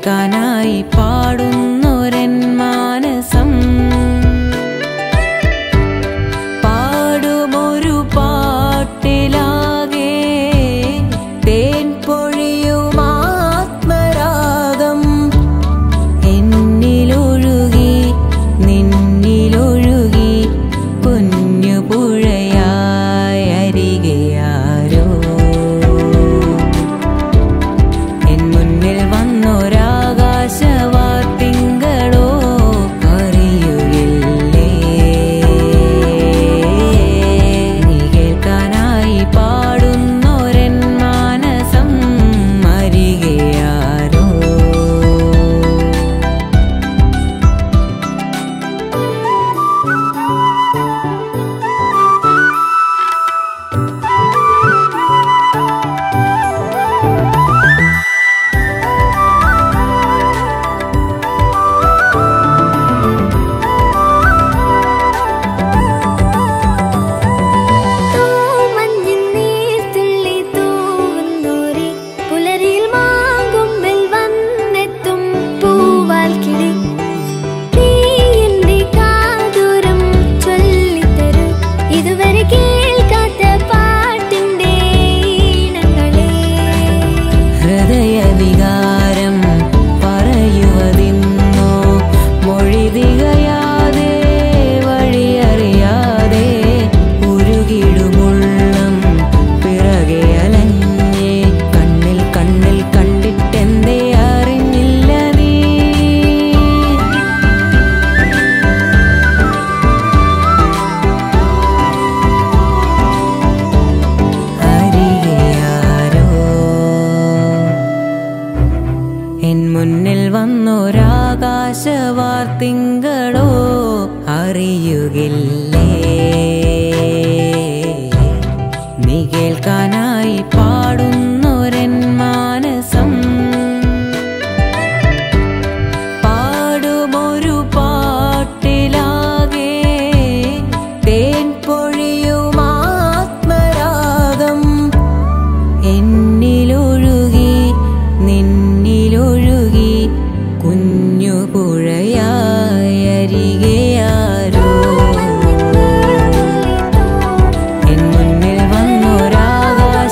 കേൾക്കാനായി പാടുന്നൊരൻ മാനസം പാടുമൊരു പാട്ടിലാകെ തേൻ പൊഴിയും ആത്മരാഗം എന്നിലൊഴുകി നിന്നിലൊഴുകി കുഞ്ഞു പുഴയായി അരികെയാരോ എൻ മുന്നിൽ വന്നൊരാകാശവാർത്തിങ്കളോ അറിയുകില്ലേ നീ കേൾക്കാനായി പാടുന്നൊരൻ മാനസം അരികെയാരോ മഞ്ഞിൻ നീർത്തുള്ളി തൂവുന്നോരെ പുലരിയിൽ മാങ്കൊമ്പിൽ വന്നെത്തും പൂവാൽ കിളി നീ എന്റെ കാതൂരം ചൊല്ലിത്തരൂ ഇതുവരെ കേൾക്കാത്ത പാട്ടിന്റെ ഈണങ്ങളെ ഹൃദയവികാരം പറയുവതിന്നോ മൊഴി തികയാതെ വഴിയറിയാതെ ഉരുകിടുമുള്ളം പിറകെ അലഞ്ഞേ കണ്ണിൽ കണ്ണിൽ കണ്ടിട്ടെന്തേ അറിഞ്ഞില്ല നീ അരികെയാരോ എൻ മുന്നിൽ വന്നൊരാകാശവാർത്തിങ്കളോ അറിയുകില്ലേ നീ കേൾക്കാനായി പാടുന്നൊരൻ മാനസം പാടുമൊരു പാട്ടിലാകെ തേൻ പൊഴിയും ആത്മരാഗം എന്നിലൊഴുകി നിന്നിലൊഴുകി കുഞ്ഞു പുഴയായി അരികെയാരോ എൻ മുന്നിൽ വന്നൊരാകാശവാർത്തിങ്കളോ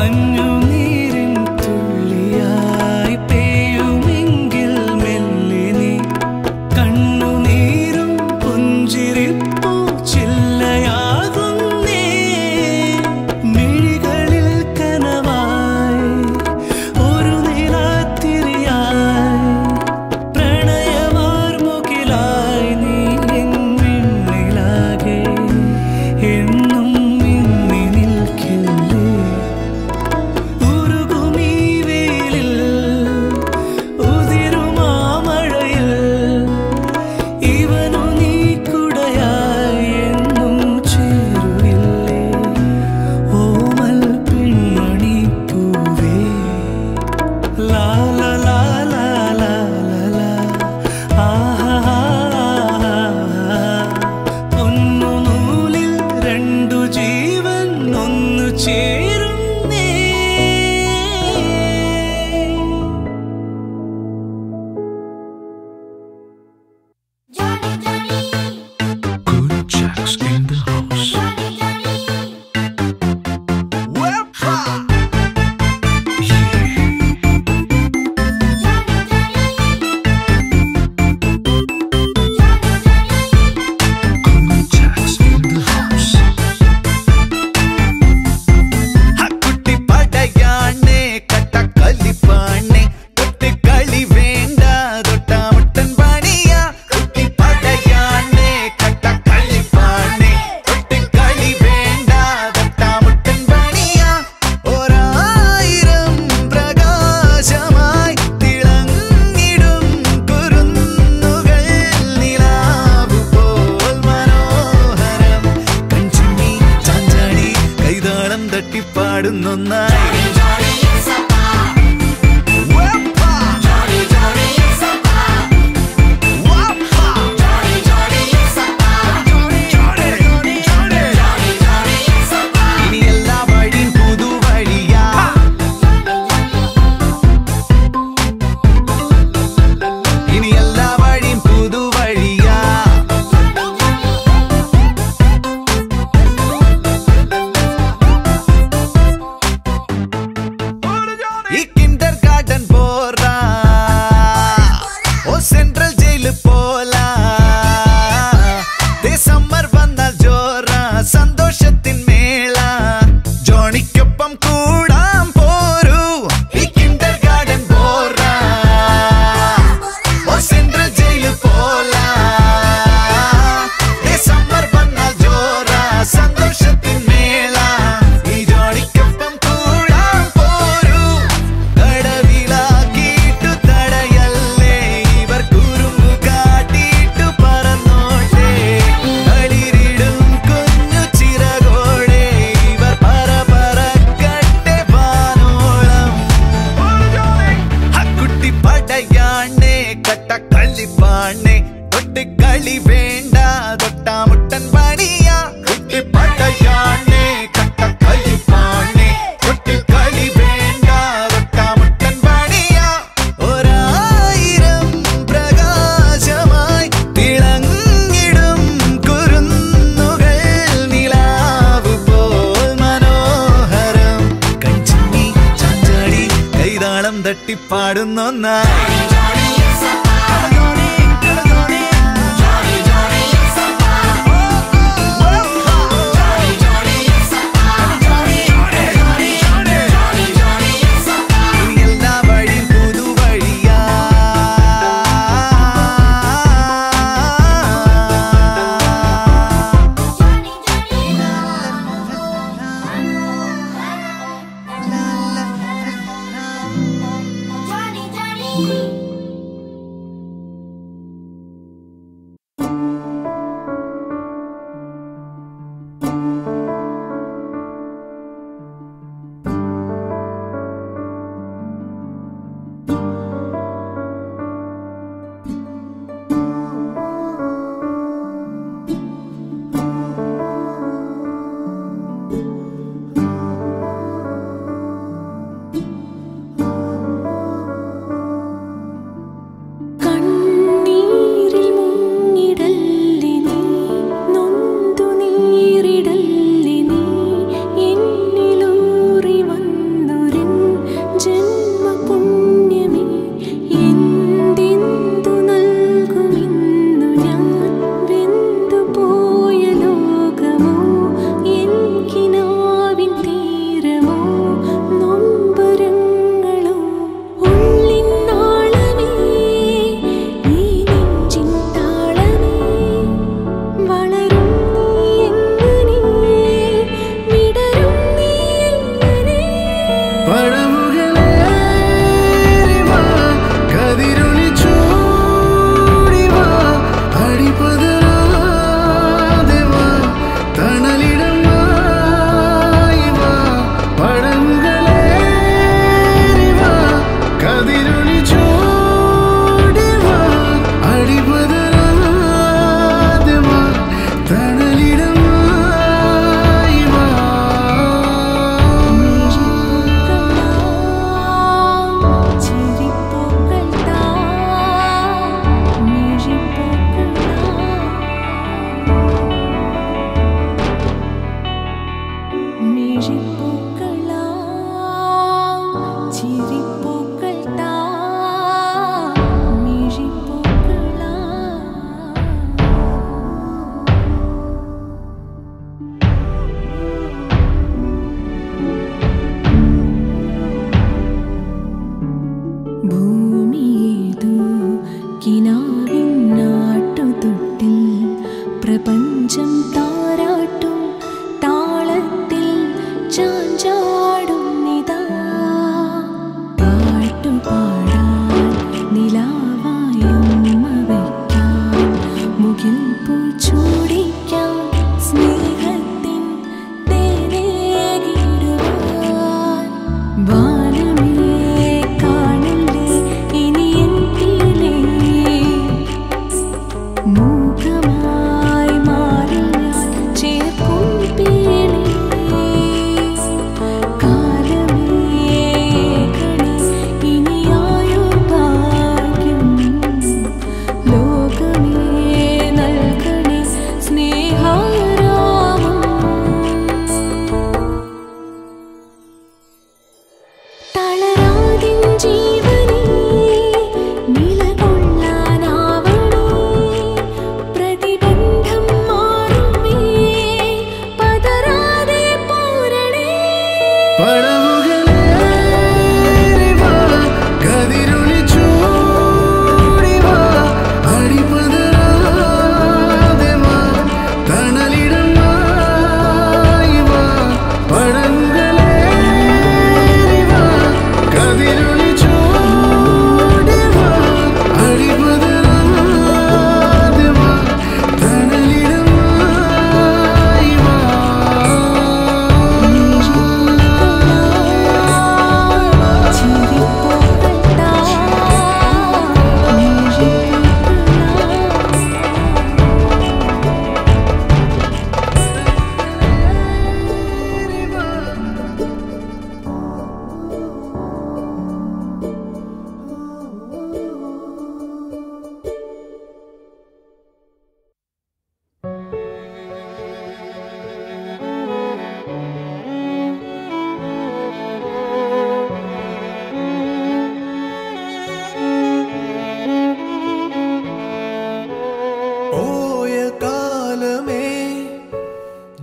മഞ്ഞുനീരിൻ തുള്ളിയായി പെയ്യുമെങ്കിൽ മെല്ലെ നീ കണ്ണുനീരും പുഞ്ചിരിപ്പൂ ചില്ലയാകുന്നേ മിഴികളിൽ കനവായി ഒരു നിലാത്തിരിയായി പ്രണയവാർമുകിലായി നീ എന്നിലാകെ എന്നും മിന്നി നിൽക്കില്ലേ ഉരുകുമീ വെയിലിൽ ഉതിരുമാ മഴയിൽ ഇവനു നീ കുടയായി എന്നും ചേരുകില്ലേ ഓമൽ പെൺമണി പൂവേ ലാ ലാ ലാ ലാ ലാ ലാ ലാ ആഹാ ഒന്നു നൂലിൽ രണ്ടു ജീവൻ ഒന്നു ചേരുന്നേ Johnny, Johnny, Good checks in the house. Johnny, Johnny. Good checks in the house. കുട്ടി പടയാണേ കട്ടക്കളിപ്പാണേ തൊട്ട് കളി വേണ്ട തൊട്ടാമുട്ടൻ പണിയ കുട്ടി പടയാണേ കട്ടക്കളിപ്പാണേ തൊട്ട് കളി വേണ്ട തൊട്ടാമുട്ടൻ പണിയ ഒരായിരം പ്രകാശമായി തിളങ്ങിടും കുരുന്നുകൾ നിലാവ് പോൽ മനോഹരം കഞ്ചിമ്മി ചാഞ്ചാടി കൈതാളം തട്ടിപ്പാടുന്നൊന്നായി വപ്പാ. വപ്പാ. ഇനി എല്ലാ വഴിയും പുതുവഴിയാ ഇനി എല്ലാ വഴിയും പുതുവഴിയാ ഈ കിൻഡർ ഗാർഡൻ പോറാ ഓ സെൻട്രൽ ജയില് പോലാ ദേ സമ്മർ വന്നാൽ ജോറ സന്തോഷത്തിൻ മേള ജോണിക്കൊപ്പം കൂടാൻ പോരൂ ഈ കിൻഡർ ഗാർഡൻ പോറാ ഓ സെൻട്രൽ ജയില് പോലാ ദേ സമ്മർ വന്നാൽ ജോറ സന്തോഷത്തിൻ മേള ഈ ജോണിക്കൊപ്പം കൂടാൻ പോരൂ തടവിലാക്കിയിട്ടു തടയല്ലേ ഇവർ കുറുമ്പു കാട്ടിയിട്ടു പറന്നോട്ടെ കളിരിടും കുഞ്ഞു ചിറകോടെ ഇവർ പറ പറക്കട്ടെ പാനോളം കുട്ടി പടയാണേ കട്ട കളിപ്പാണേ തൊട്ട് കളി വേണ്ട തൊട്ടാമുട്ടൻ പണിയ കുട്ടി പടയാണേ കട്ട കളിപ്പാണേ തൊട്ട് കളി വേണ്ട തൊട്ടാമുട്ടൻ പണിയ ഒരായിരം പ്രകാശമായി തിളങ്ങിടും കുരുന്നുകൾ നിലാവ് പോൽ മനോഹരം കഞ്ചിമ്മി ചാഞ്ചാടി കൈതാളം തട്ടിപ്പാടുന്നൊന്നായി ഇനി എല്ലാ വഴിയും പുതുവഴിയാ Johnny, Johnny.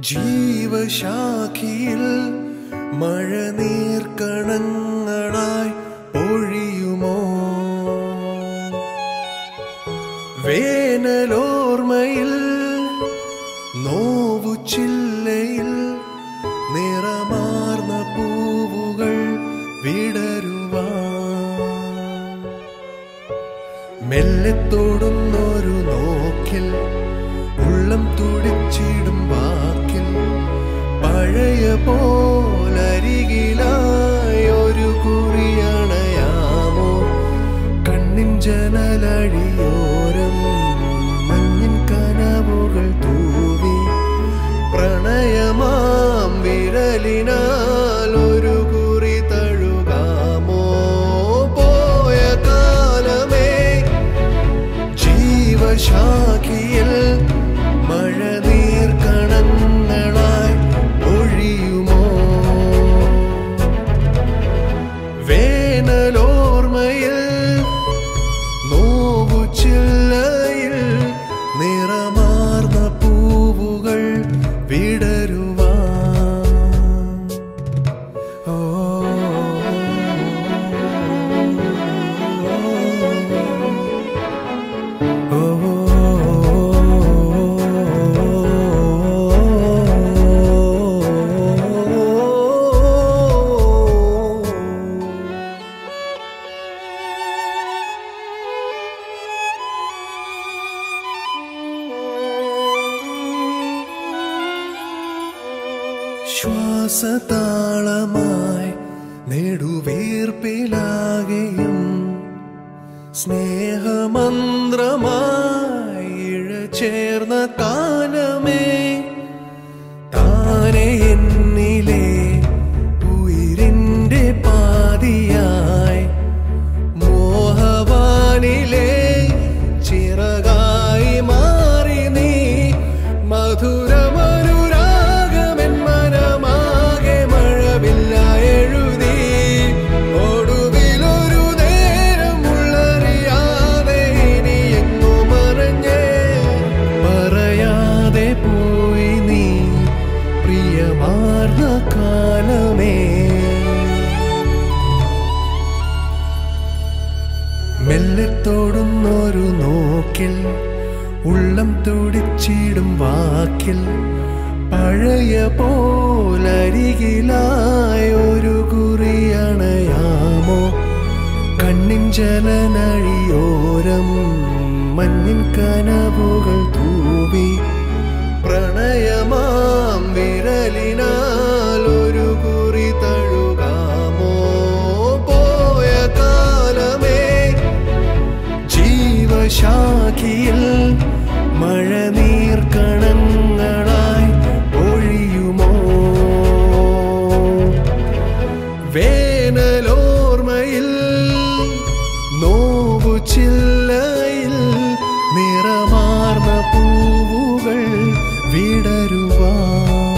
ജീവശാഖിയിൽ മഴനീർക്കണങ്ങളായി ഒഴിയുമോ വേനലോർമ്മയിൽ നോവു ചില്ലയിൽ നിറമാർന്ന പൂവുകൾ വിടരുവാൻ മെല്ലെ തൊടുന്നൊരു നോക്കിൽ ഉള്ളം തുടിച്ചിടും വാക്കിൽ പഴയ പോലരികിലായി ഒരു കുറിയണയാമോ കണ്ണിൻ ജനലഴിയോരം മഞ്ഞിൻ കനവുകൾ തൂവി പ്രണയമാം വിരലിനാൽ ഒരു കുറി തഴുകാമോ പോയ കാലമേ ജീവശാഖിയിൽ മഴനീർക്കണങ്ങളായി ഒഴിയുമോ വേനലോർമ്മയിൽ നോവു ചില്ലയിൽ നിറമാർന്ന പൂവുകൾ വിടരുവാൻ ഓ ശ്വാസതാളമായി നെടുവീർപ്പിലാകെയും സ്നേഹമന്ത്രമായി ഇഴചേർന്ന കാലമേ താനെ എന്നിലെ ഉയിരിൻ്റെ പാതിയായി മോഹവാനിലെ ചിറകായി മാറി നീ മധുരമനുരാഗമെൻ മനമാകെ മഴവില്ല എഴുതി ഒടുവിലൊരു നേരം ഉള്ളറിയാതെ ഇനി എങ്ങോ മറഞ്ഞേ പറയാതെ പോയി നീ പ്രിയമാർന്ന കാലമേ മെല്ലെ തൊടുന്നൊരു നോക്കിൽ ഉള്ളം തുടിച്ചിടും വാക്കിൽ പഴയ പോലരികിലായ ഒരു കുറിയണയാമോ കണ്ണിൻ ജലനഴിയോരം മഞ്ഞിൻ കനവുകൾ തൂവി പ്രണയമാം വിരലിനാൽ ഒരു കുറി തഴുകാമോ പോയ കാലമേ ജീവശാഖിയിൽ മഴനീർക്കണങ്ങളായി ഒഴിയുമോ വേനലോർമ്മയിൽ നോവു ചില്ലയിൽ നിറമാർന്ന പൂവുകൾ വിടരുവാൻ